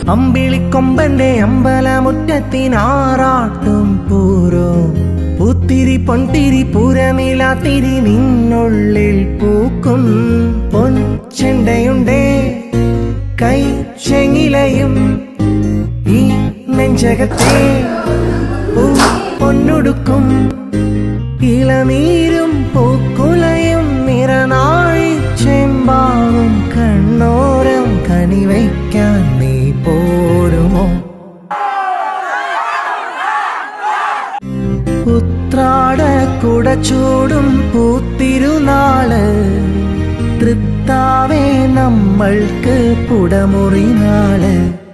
അമ്പിളിക്കൊമ്പന്റെ അമ്പലമുറ്റത്തിനാറാട്ടും പൂരോ പൂത്തിരി പൊൻതിരി പൂരനിലാത്തിരി നിന്നുള്ളിൽ പൂക്കും പൊൻചെണ്ടയുണ്ടേ കൈ ചെങ്ങിലയും ഈ നെഞ്ചകത്തെ പൂ പൊന്നൊടുക്കും ഇളനീരും പൂക്കുലയും നിറനാഴി ചെമ്പാവും കണ്ണോരം കണിവയ്ക്കാൻ നീ പോരുമോ ഉത്രാട കുടച്ചൂടും പൂത്തിരുനാള് തൃത്താവേ നമ്മൾക്ക് പുടമുറി നാള്